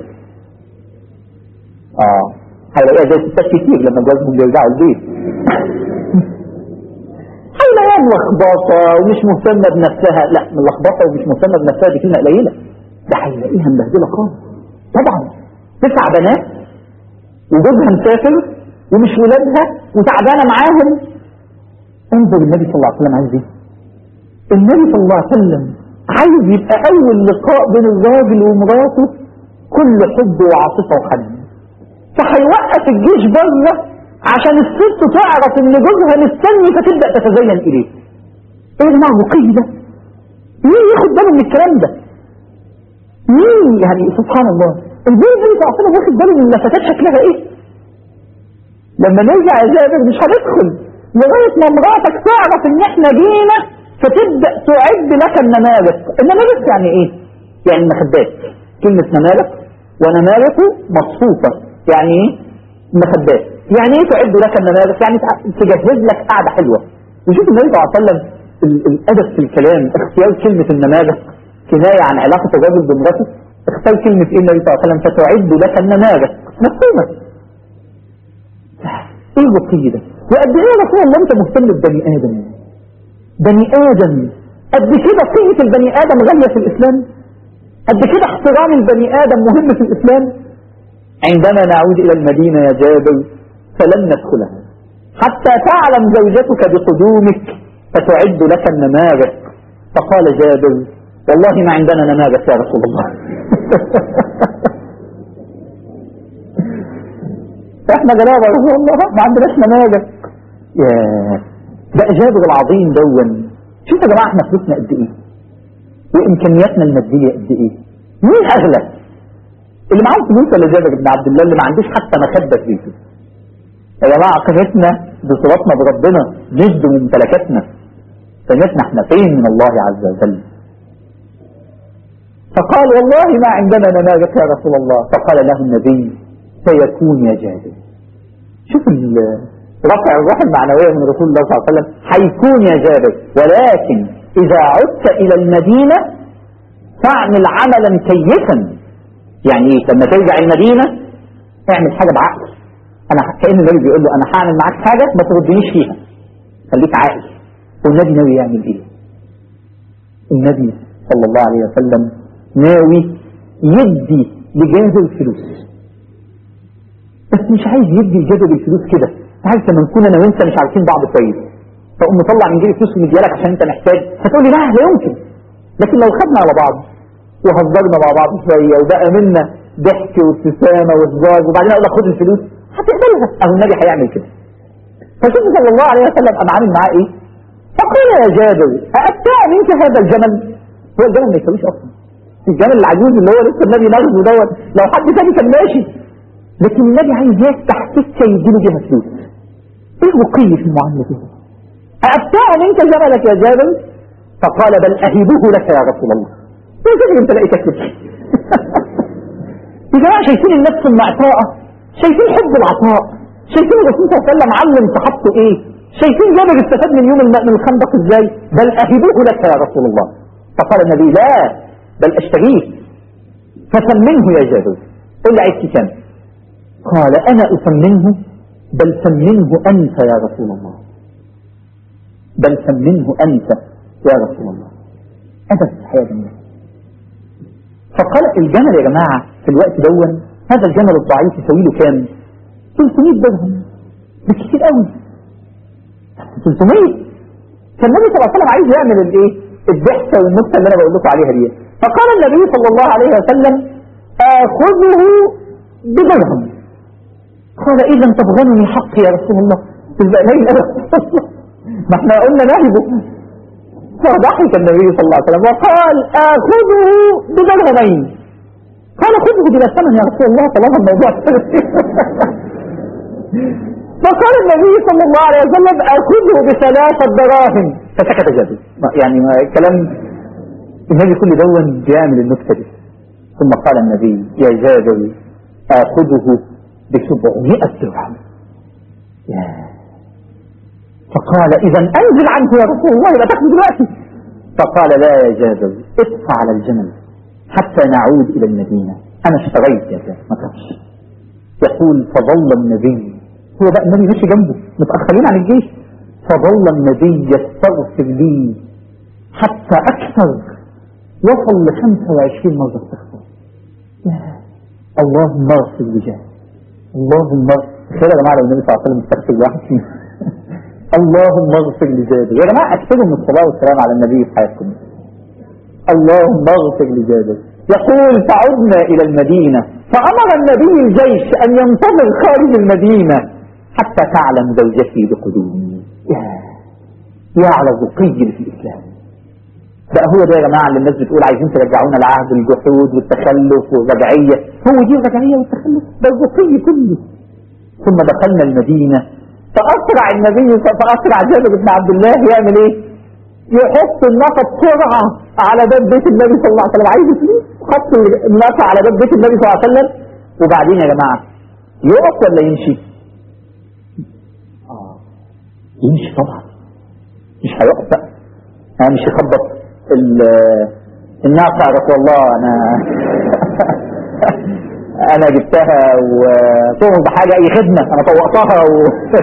اه هيلاقيها زي ستات كتير لما جوزهم بيرجعوا البيت هيلاقيها ملخبطة ومش مهتمة بنفسها لا ملخبطة ومش مهتمة بنفسها دي كلمة قليلة ده هيلاقيها مبهدلة خالص طبعا تسع بنات وجوزها مسافر ومش ولادها وتعبانة معاهم انظر النبي صلى الله عليه وسلم عايز ايه النبي صلى الله عليه وسلم عايز يبقى اول لقاء بين الراجل ومراته كل حب وعاطفة وحنان فهيوقف الجيش بره عشان الست تعرف ان جوزها مستني فتبدأ تتزين اليه ايه يا جماعه الرقي ده مين ياخد باله من الكلام ده مين يعني سبحان الله البيت دي تعطينا واخد باله من اللفتات شكلها ايه لما نرجع يا جابر مش هندخل لغاية ما مراتك تعرف ان احنا جينا فتبدأ تعد لك النمارق النمارق يعني ايه يعني المخدات كلمة نمارق ونمارق مصفوفة يعني ايه مخدات يعني ايه تعد لك النمارق يعني تجهز لك قعدة حلوة وشوف النبي صلى الله عليه وسلم الادب في الكلام اختيار كلمة النمارق كناية عن علاقة الرجل بمراته اختار كلمة ايه النبي صلى الله عليه وسلم فتعد لك النمارق مفهومة ايه الرقي ده وقد ايه يا رسول الله انت مهتم ببني ادم بني ادم قد كده قيمة البني ادم غالية في الاسلام قد كده احترام البني ادم مهم في الاسلام عندما نعود الى المدينة يا جابر فلن ندخلها حتى تعلم زوجتك بقدومك فتعد لك النمارق فقال جابر والله ما عندنا نمارق يا رسول الله احنا جلابة يا رسول الله ما عندناش نمارق يا ده جابر العظيم دون شوف يا جماعة احنا فلوسنا قد ايه وامكانياتنا المادية قد ايه مين اغلى اللي معاه فلوس ولا جابر بن عبد الله اللي ما عندوش حتى مخدة في بيته يا جماعة قيمتنا بصلاتنا بربنا مش بممتلكاتنا قيمتنا احنا فين من الله عز وجل فقال والله ما عندنا نماذج يا رسول الله فقال له النبي سيكون يا جابر شوف رفع الروح المعنوية من رسول الله صلى الله عليه وسلم حيكون يا جابر ولكن إذا عدت إلى المدينة فاعمل عملا كيفا يعني ايه لما ترجع المدينة اعمل حاجة بعقل انا كأن النبي بيقول له انا هعمل معاك حاجة ما تردنيش فيها خليك عاقل والنبي ناوي يعمل ايه النبي صلى الله عليه وسلم ناوي يدي لجابر فلوس بس مش عايز يدي لجابر الفلوس كده عايز لما نكون انا وانت مش عارفين بعض كويس فاقوم مطلع من جيبي فلوس ومديالك عشان انت محتاج هتقول لي لا لا يمكن لكن لو خدنا على بعض وهزرنا مع بعض شويه وبقى منا ضحك وابتسامه وهزار وبعدين اقول لك خد الفلوس هتقبلها اهو النبي هيعمل كده فشوف صلى الله عليه وسلم قام عامل معاه ايه فقال يا جابر أأبتاع منك هذا الجمل هو الجمل ما يسويش اصلا الجمل العجوز اللي هو لسه النبي نغزه دوت لو حد تاني كان ماشي لكن النبي عايز يفتح سكه يديله بيها فلوس ايه رقي في المعامله دي أأبتاع منك جملك يا جابر فقال بل أهبه لك يا رسول الله ايه كده انت لقيتك كده يا جماعه شايفين النفس المعطاءه شايفين حب العطاء شايفين الرسول صلى الله عليه وسلم علم صحابته ايه شايفين جابر استفاد من يوم الماء من الخندق ازاي بل اهبوه لك يا رسول الله فقال النبي لا بل اشتريه فثمنه يا جابر قل لي عايز كام قال انا اثمنه بل ثمنه انت يا رسول الله بل ثمنه انت يا رسول الله ادب الحياه جميله فقال الجمل يا جماعه في الوقت دون هذا الجمل الضعيف يسوي له كام 300 درهم ده كتير قوي 300 كان النبي صلى الله عليه وسلم عايز يعمل الايه الضحكه والنكته اللي انا بقول لكم عليها دي فقال النبي صلى الله عليه وسلم اخذه بدرهم قال اذا تبغنني حقي يا رسول الله تبقى ليل ما احنا قلنا نهبه فضحك النبي صلى الله عليه وسلم وقال اخذه بدرهمين قال خذه بلا ثمن يا رسول الله طالما الموضوع فقال النبي صلى الله عليه وسلم أخذه بثلاثة دراهم فسكت جابر يعني كلام النبي كل دون بيعمل النكتة دي ثم قال النبي يا جابر آخذه بسبعمائة درهم فقال إذا أنزل عنه يا رسول الله لا تاخذ دلوقتي فقال لا يا جابر ادفع على الجمل حتى نعود إلى المدينة أنا اشتريت يا جابر ما تخافش يقول فظل النبي هو بقى النبي مشي جنبه متأخرين عن الجيش فظل النبي يستغفر لي حتى أكثر وصل ل 25 مرة استغفر اللهم اغفر لجاه اللهم تخيل يا جماعة لو النبي صلى الله عليه وسلم استغفر واحد فينا اللهم اغفر لجابر يا جماعة اكتبوا من الصلاة والسلام على النبي في حياتكم اللهم اغفر لجابر يقول فعدنا إلى المدينة فأمر النبي الجيش أن ينتظر خارج المدينة حتى تعلم زوجتي بقدومي يا يا على الرقي في الإسلام بقى هو ده يا جماعة اللي الناس بتقول عايزين ترجعونا لعهد الجحود والتخلف والرجعية هو دي الرجعية والتخلف ده الرقي كله ثم دخلنا المدينة فأسرع النبي فأسرع جابر بن عبد الله يعمل ايه يحط النفط بسرعة على باب بيت النبي صلى الله عليه وسلم عايز فلوس حط النفط على باب بيت النبي صلى الله عليه وسلم وبعدين يا جماعة يقف ولا يمشي آه يمشي طبعا مش هيقف بقى آه مش يخبط الناقة يا رسول الله انا انا جبتها وتؤمر بحاجة اي خدمة انا طوقتها و...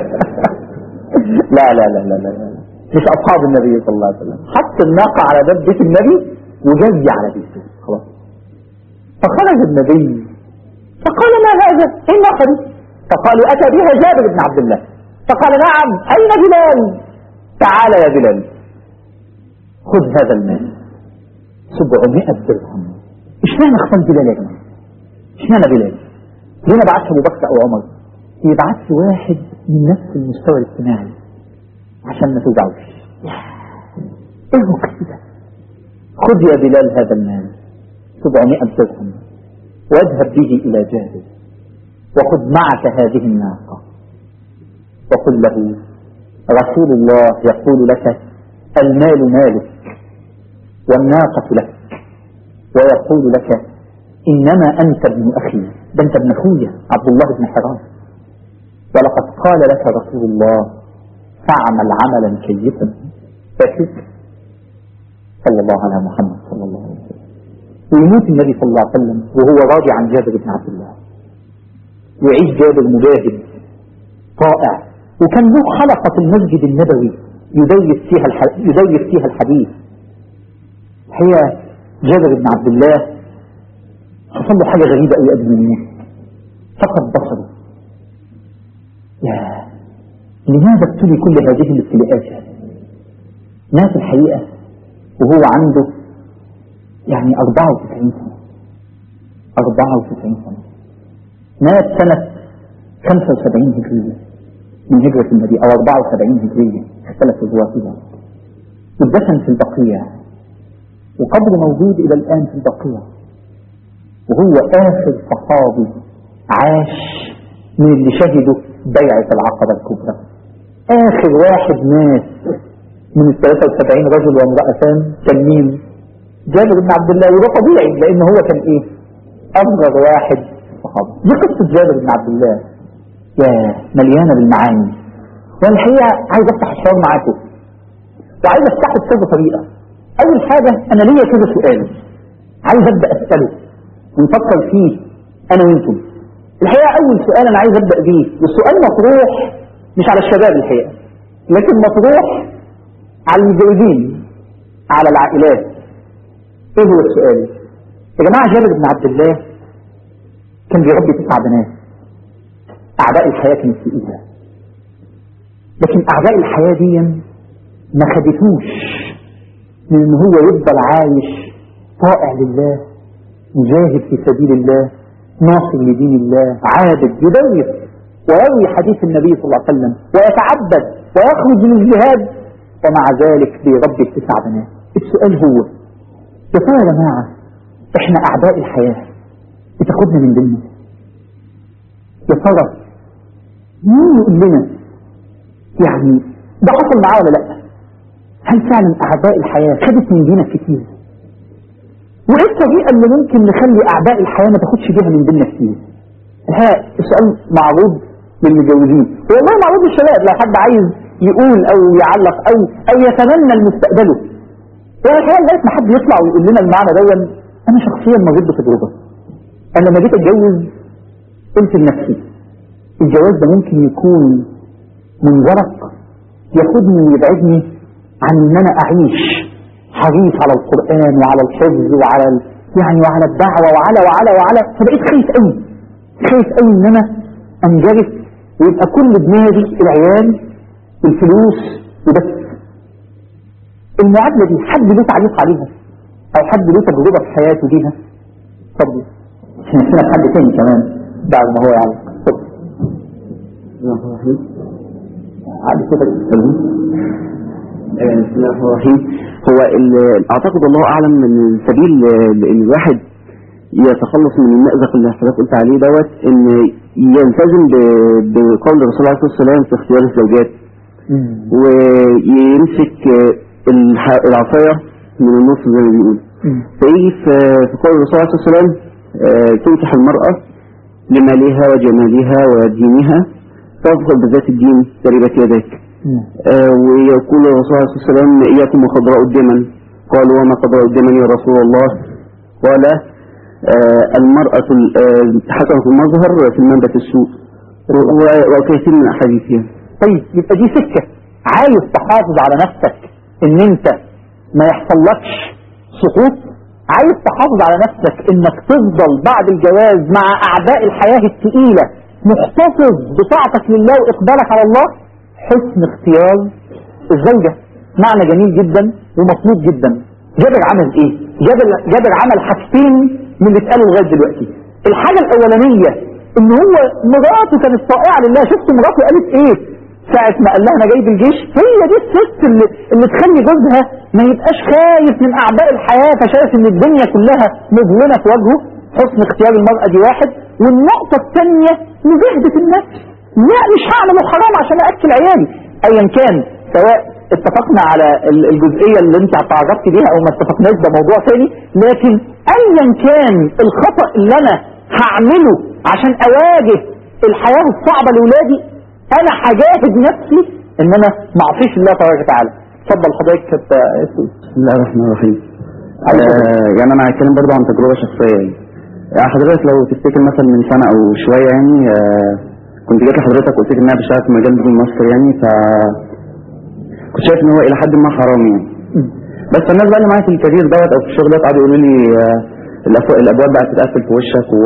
لا لا لا لا لا مش اصحاب النبي صلى الله عليه وسلم حط الناقة على باب بيت النبي وجري على بيته خلاص فخرج النبي فقال ما هذا ايه الناقة دي فقالوا اتى بها جابر بن عبد الله فقال نعم اين بلال تعال يا بلال خذ هذا المال 700 درهم اشمعنى اختار بلال يا جماعه اشمعنى بلال ليه ما بعتش ابو بكر او عمر يبعت لي واحد من نفس المستوى الاجتماعي عشان ما توجعوش ايه هو كده خذ يا بلال هذا المال 700 درهم واذهب به الى جابر وخذ معك هذه الناقه وقل له رسول الله يقول لك المال مالك والناقة لك ويقول لك إنما أنت ابن أخي ده أنت ابن أخويا عبد الله بن حرام ولقد قال لك رسول الله فاعمل عملا كيفا فاكر صلى الله على محمد صلى الله عليه وسلم ويموت النبي صلى الله عليه وسلم وهو راضي عن جابر بن عبد الله يعيش جابر مجاهد طائع وكان له حلقة في المسجد النبوي يدرس فيها يدرس فيها الحديث هي جابر بن عبد الله حصل له حاجة غريبة قوي قبل ما يموت فقد بصره يا لماذا ابتلي كل هذه الابتلاءات مات الحقيقة وهو عنده يعني 94 سنة 94 سنة مات سنة 75 هجرية من هجرة النبي أو 74 هجرية اختلف الرواة ودفن في البقيع وقبره موجود إلى الآن في البقيع وهو آخر صحابي عاش من اللي شهدوا بيعة العقبة الكبرى آخر واحد مات من ال 73 رجل وامرأتان كان مين؟ جابر بن عبد الله وده طبيعي لأن هو كان إيه؟ أصغر واحد صحابي دي قصة جابر بن عبد الله يا مليانة بالمعاني والحقيقة عايز أفتح الحوار معاكم وعايز أفتحه بكذا طريقة أول حاجة أنا ليا كذا سؤال عايز أبدأ أسأله ونفكر فيه أنا وأنتم الحقيقة أول سؤال أنا عايز أبدأ بيه والسؤال مطروح مش على الشباب الحقيقة لكن مطروح على المتجوزين على العائلات إيه هو السؤال يا جماعة جابر بن عبد الله كان بيربي تسع بنات أعداء الحياة كانت تقيلة لكن أعداء الحياة دي ما خدتوش من ان هو يفضل عايش طائع لله مجاهد في سبيل الله ناصر لدين الله عابد يدرس ويروي حديث النبي صلى الله عليه وسلم ويتعبد ويخرج من الجهاد ومع ذلك بيربي التسع بنات السؤال هو يا ترى يا جماعة احنا اعداء الحياة بتاخدنا من ديننا يا ترى مين يقول لنا يعني ده حصل معاه ولا لا هل فعلا أعداء الحياة خدت من دينك كتير وايه الطريقه اللي ممكن نخلي اعداء الحياه ما تاخدش بيها من بيننا كتير الحقيقه السؤال معروض للمتجوزين والله معروض للشباب لو حد عايز يقول او يعلق او او يتمنى لمستقبله يعني الحقيقه لغايه ما حد يطلع ويقول لنا المعنى دون انا شخصيا مريت بتجربه انا لما جيت اتجوز قلت لنفسي الجواز ده ممكن يكون منزلق ياخدني ويبعدني عن ان انا اعيش حريص على القرآن وعلى الحفظ وعلى ال... يعني وعلى الدعوة وعلى وعلى وعلى فبقيت خايف قوي خايف قوي ان انا انجرف ويبقى كل دماغي العيال الفلوس وبس المعادلة دي حد له تعليق عليها او حد له تجربة في حياته بيها اتفضل عشان نسينا حد تاني كمان بعد ما هو يعلق اتفضل عادي كده بسم الله الرحمن الرحيم هو ال- اعتقد الله اعلم ان السبيل ل- ان الواحد يتخلص من المأزق اللي حضرتك قلت عليه دوت ان يلتزم ب- بقول الرسول عليه الصلاه والسلام في اختيار الزوجات ويمسك الح- العصايه من النص زي ما بيقول فيجي في في قول الرسول عليه الصلاه والسلام آه، تنكح المراه لمالها وجمالها ودينها تظهر بذات الدين تربت يديك آه، ويقول الرسول عليه الصلاة والسلام إياكم وخضراء الدمن قالوا وما خضراء الدمن يا رسول الله قال آه، المرأة ال- آه، حسنة المظهر في المنبت السوء و- وكثير من أحاديثها طيب يبقى دي سكة عايز تحافظ على نفسك ان انت ما يحصلكش سقوط عايز تحافظ على نفسك انك تفضل بعد الجواز مع اعداء الحياة الثقيلة محتفظ بطاعتك لله واقبالك على الله حسن اختيار الزوجة معنى جميل جدا ومطلوب جدا جابر عمل ايه جابر, جابر عمل حاجتين من اللي اتقالوا لغاية دلوقتي الحاجة الاولانية ان هو مراته كانت طائعة لله شفت مراته قالت ايه ساعة ما قال لها انا جاي بالجيش هي دي الست اللي, اللي تخلي جوزها ما يبقاش خايف من اعداء الحياة فشايف ان الدنيا كلها مظلمة في وجهه حسن اختيار المرأة دي واحد والنقطة الثانية مجاهدة النفس لا مش هعمل الحرام عشان اكل عيالي ايا كان سواء اتفقنا على ال- الجزئية اللي انت تعرضت بيها او ما اتفقناش ده موضوع ثاني لكن ايا كان الخطأ اللي انا هعمله عشان اواجه الحياة الصعبة لولادي انا هجاهد نفسي ان انا ما اعصيش الله تبارك وتعالى اتفضل حضرتك كنت بسم الله الرحمن الرحيم آه يعني أنا هتكلم برضه عن تجربة شخصية يعني يعني حضرتك لو تفتكر مثلا من سنة أو شوية يعني آه كنت جيت لحضرتك قلت لك إن أنا بشتغل في مجال بدون ماستر يعني ف كنت شايف إن هو إلى حد ما حرام يعني بس الناس بقى اللي معايا في الكارير دوت أو في الشغل دوت قعدوا يقولوا لي آه الأفو- الأبواب بقت تتقفل في وشك و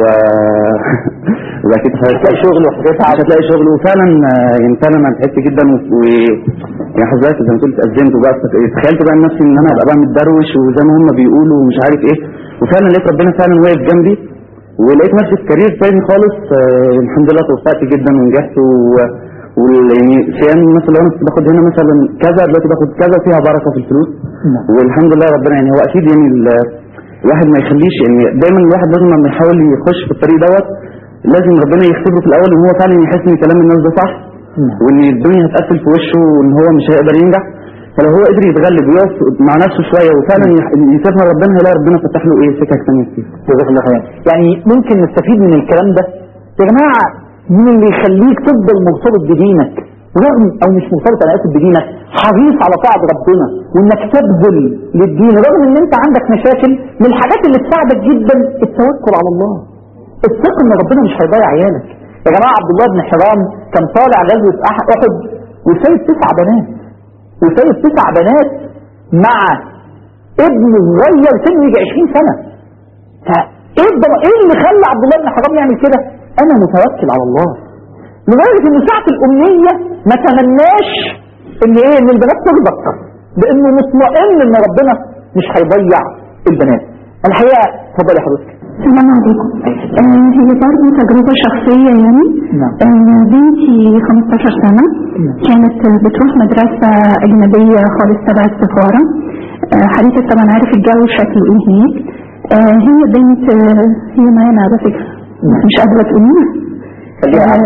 وبقى كده حضرتك هتلاقي شغل وحاجات مش هتلاقي شغل وفعلا آه، يعني فعلا انا تعبت جدا و و- يعني حضرتك زي ما تقول اتأزمت وبقى تخيلت بقى نفسي ان انا ابقى بقى متدروش وزي ما هم بيقولوا ومش عارف ايه وفعلا لقيت ربنا فعلا واقف جنبي ولقيت نفسي في كارير تاني خالص آه، الحمد لله توفقت جدا ونجحت و وال- يعني صيام مثلا لو انا كنت باخد هنا مثلا كذا دلوقتي باخد كذا فيها بركه في الفلوس نعم. والحمد لله ربنا يعني هو اكيد يعني ال- الواحد ما يخليش يعني دايما الواحد لازم لما يحاول يخش في الطريق دوت لازم ربنا يختبره في الاول ان هو فعلا يحس ان كلام الناس ده صح نعم. وان الدنيا هتقفل في وشه وان هو مش هيقدر ينجح فلو هو قدر يتغلب ويقف مع نفسه شويه وفعلا يح- يسيبها ربنا هيلاقي ربنا فتح له ايه سكك ثانيه كتير جزاك الله خير يعني ممكن نستفيد من الكلام ده يا جماعة مين اللي يخليك تفضل مرتبط بدينك رغم او مش مرتبط انا اسف بدينك حريص على طاعة ربنا وانك تبذل للدين رغم ان انت عندك مشاكل من الحاجات اللي تساعدك جدا التوكل على الله الثقة ان ربنا مش هيضيع عيالك يا جماعة عبد الله بن حرام كان طالع غزوة أح- احد وسايب تسع بنات وسايب تسع بنات مع ابن صغير سنه يجي 20 سنة فايه الضم- ايه اللي خلى عبد الله بن حرام يعمل كده انا متوكل على الله لدرجه ان ساعه الامنيه ما تمناش ان ايه ان البنات تربط لانه مطمئن ان ربنا مش هيضيع البنات الحقيقه اتفضل يا حضرتك السلام عليكم آه هي برضه تجربة شخصية يعني نعم. آه بنتي 15 سنة كانت بتروح مدرسة أجنبية خالص تبع السفارة آه حضرتك طبعا عارف الجو شكله ايه هناك آه هي بنت آه هي معانا على فكرة مش قادرة تقوليها خليها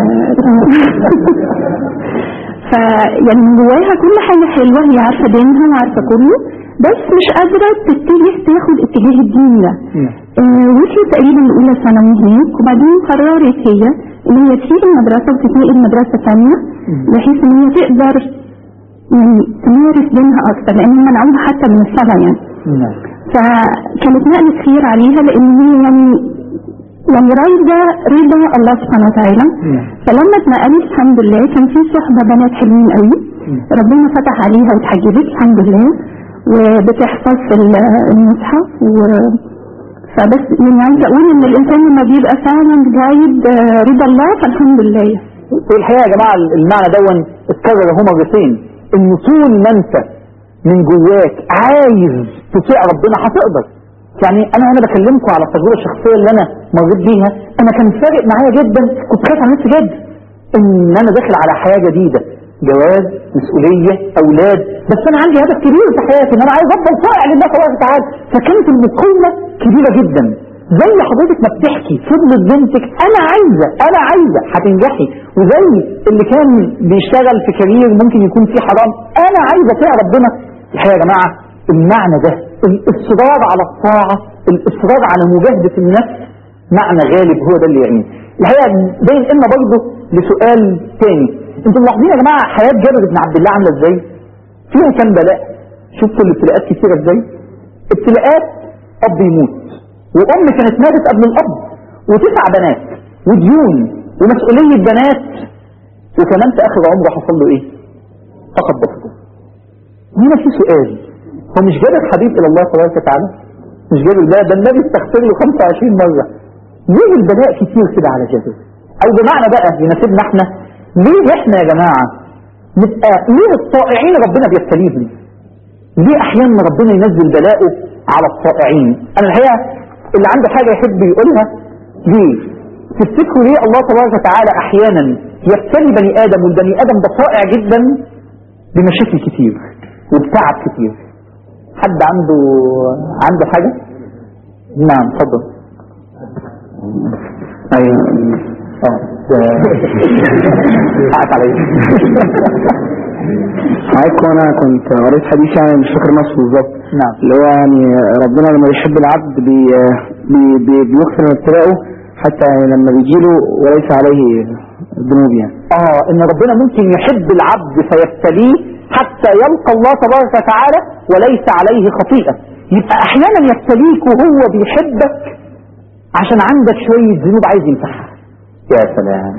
فيعني من جواها كل حاجة حلوة هي عارفة دينها وعارفة كله بس مش قادرة تتجه تاخد اتجاه الدين ده نعم. آه، وصلت تقريبا اولى ثانوي هناك وبعدين قررت هي ان هي تسيب المدرسة وتتنقل مدرسة ثانية بحيث ان هي تقدر يعني تمارس دينها اكتر لان هم منعوها حتى من الصلاة يعني نعم فكانت نقلة خير عليها لان هي يعني يعني رايدة رضا الله سبحانه وتعالى نعم. فلما اتنقلت الحمد لله كان في صحبة بنات حلوين قوي ربنا فتح عليها واتحجبت الحمد لله وبتحفظ في ال- المصحف و فبس يعني عايزة اقول ان الانسان لما بيبقى فعلا جايد آه، رضا الله فالحمد لله والحقيقه يا جماعه المعنى دون اتكرر اهو مرتين ان طول ما انت من جواك عايز تطيع ربنا هتقدر يعني انا انا بكلمكم على التجربه الشخصيه اللي انا مريت بيها انا كان فارق معايا جدا كنت خايف على نفسي جدا ان انا داخل على حياه جديده جواز مسؤوليه اولاد بس انا عندي هدف كبير في حياتي ان انا عايز افضل طائع لله تبارك وتعالى فكانت المقاومه كبيره جدا زي حضرتك ما بتحكي فضلت بنتك انا عايزه انا عايزه هتنجحي وزي اللي كان بيشتغل في كارير ممكن يكون فيه حرام انا عايزه اطيع ربنا الحقيقه يا جماعه المعنى ده الاصرار على الطاعه الاصرار على مجاهده النفس معنى غالب هو ده اللي يعين الحقيقه ده ينقلنا برضه لسؤال تاني انتوا ملاحظين يا جماعه حياه جابر بن عبد الله عامله ازاي؟ فيها كام بلاء؟ شفتوا الابتلاءات كتيره ازاي؟ ابتلاءات اب يموت وام كانت ماتت قبل الاب وتسع بنات وديون ومسؤوليه بنات وكمان في اخر عمره حصل له ايه؟ فقد بصره. هنا في سؤال هو مش جابر حبيب الى الله تبارك وتعالى؟ مش جابر ده ده النبي استغفر له 25 مره. ليه البلاء كتير كده على جابر؟ او بمعنى بقى يناسبنا احنا ليه احنا يا جماعه نبقى ليه الطائعين ربنا بيبتليهم؟ ليه احيانا ربنا ينزل بلاءه على الطائعين؟ انا الحقيقه اللي عنده حاجه يحب يقولها ليه؟ تفتكروا ليه الله تبارك وتعالى احيانا يبتلي بني ادم والبني ادم ده طائع جدا بمشاكل كتير وبتعب كتير حد عنده عنده حاجه؟ نعم اتفضل ايوه اه حقك عليا معاك وانا كنت قريت حديث يعني مش فاكر نصه بالظبط نعم اللي هو يعني ربنا لما يحب العبد بي بي بي بيغفر من ابتلاءه حتى يعني لما بيجيله وليس عليه ذنوب يعني اه ان ربنا ممكن يحب العبد فيبتليه حتى يلقى الله تبارك وتعالى وليس عليه خطيئة يبقى احيانا يبتليك وهو بيحبك عشان عندك شوية ذنوب عايز يمسحها يا سلام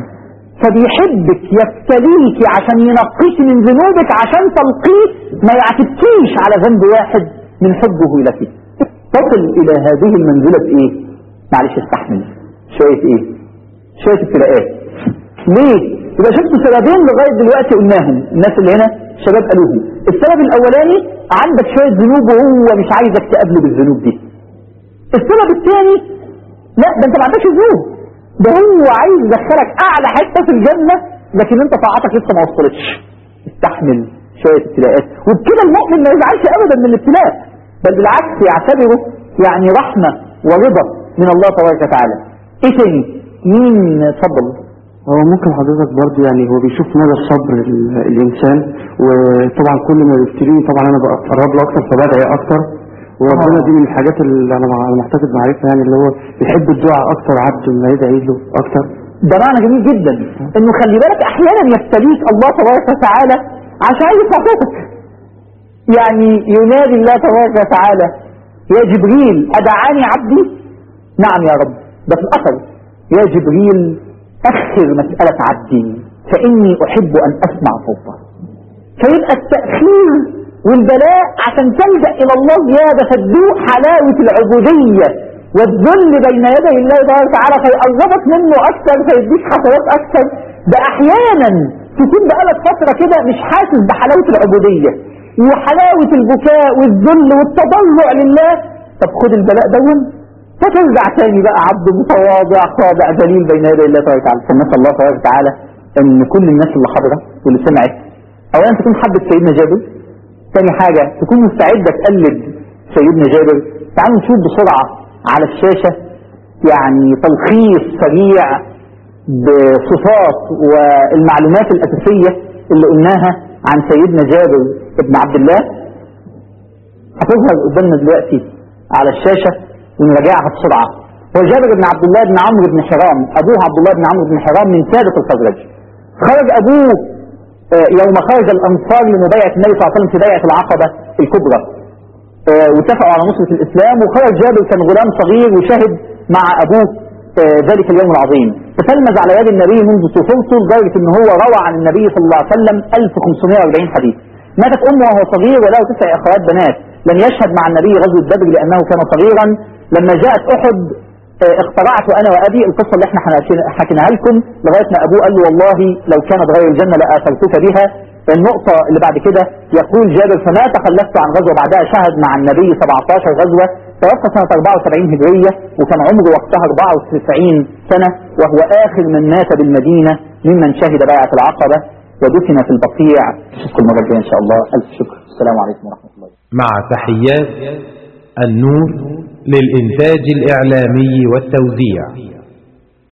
فبيحبك يبتليك عشان ينقيك من ذنوبك عشان تلقيه ما يعتبكيش على ذنب واحد من حبه لك تصل الى هذه المنزلة بايه معلش استحمل شوية ايه شوية ابتلاءات ليه يبقى شفتوا سببين لغاية دلوقتي قلناهم الناس اللي هنا شباب قالوهم السبب الاولاني عندك شوية ذنوب وهو مش عايزك تقابله بالذنوب دي السبب الثاني لا ده انت ما عندكش ذنوب ده هو عايز يدخلك اعلى حته في الجنه لكن انت طاعتك لسه ما وصلتش استحمل شويه ابتلاءات وبكده المؤمن ما يزعلش ابدا من الابتلاء بل بالعكس يعتبره يعني رحمه ورضا من الله تبارك وتعالى ايه تاني مين اتفضل هو ممكن حضرتك برضه يعني هو بيشوف مدى صبر ال- الانسان وطبعا كل ما بيبتليني طبعا انا بقرب له اكتر فبدعي اكتر وربنا آه. دي من الحاجات اللي انا مع- معتقد معرفة يعني اللي هو بيحب الدعاء اكتر عبد ما يدعي له اكتر ده معنى جميل جدا انه خلي بالك احيانا يبتليك الله تبارك وتعالى عشان يرفع صوتك يعني ينادي الله تبارك وتعالى يا جبريل ادعاني عبدي نعم يا رب ده في الاثر يا جبريل اخر مسألة عبدي فاني احب ان اسمع صوته فيبقى التأخير والبلاء عشان تلجأ إلى الله زيادة فتذوق حلاوة العبودية والذل بين يدي الله تبارك وتعالى فيقربك منه أكثر فيديك حسنات أكثر ده أحيانا تكون بقالك فترة كده مش حاسس بحلاوة العبودية وحلاوة البكاء والذل والتضرع لله طب خد البلاء دون فترجع تاني بقى عبد متواضع خاضع ذليل بين يدي الله تبارك وتعالى فنسأل الله تبارك وتعالى ان كل الناس اللي حاضره واللي سمعت اولا تكون حبت سيدنا جابر تاني حاجة تكون مستعدة تقلد سيدنا جابر تعالوا نشوف بسرعة على الشاشة يعني تلخيص سريع بصفات والمعلومات الأساسية اللي قلناها عن سيدنا جابر بن عبد الله هتظهر قدامنا دلوقتي على الشاشة ونراجعها بسرعة هو جابر بن عبد الله بن عمرو بن حرام أبوه عبد الله بن عمرو بن حرام من سادة الخزرج خرج أبوه آه، يوم خرج الأنصار لمبايعة النبي صلى الله عليه وسلم في بيعة العقبة الكبرى آه، واتفقوا على نصرة الإسلام وخرج جابر كان غلام صغير وشهد مع أبوه آه، ذلك اليوم العظيم تتلمذ على يد النبي منذ طفولته لدرجة أن هو روى عن النبي صلى الله عليه وسلم 1540 حديث ماتت أمه وهو صغير وله تسع أخوات بنات لم يشهد مع النبي غزوة بدر لأنه كان صغيرا لما جاءت أحد آه، اخترعت أنا وأبي القصة اللي احنا حنا- حكيناها لكم لغاية ما أبوه قال له والله لو كانت غير الجنة لآثرتك بها النقطة اللي بعد كده يقول جابر فما تخلفت عن غزوة بعدها شهد مع النبي 17 غزوة توفى سنة 74 هجرية وكان عمره وقتها 94 سنة وهو آخر من مات بالمدينة ممن شهد بيعة العقبة ودفن في البقيع نشوفكم المرة الجاية إن شاء الله ألف شكر السلام عليكم ورحمة الله مع تحيات النور للإنتاج الإعلامي والتوزيع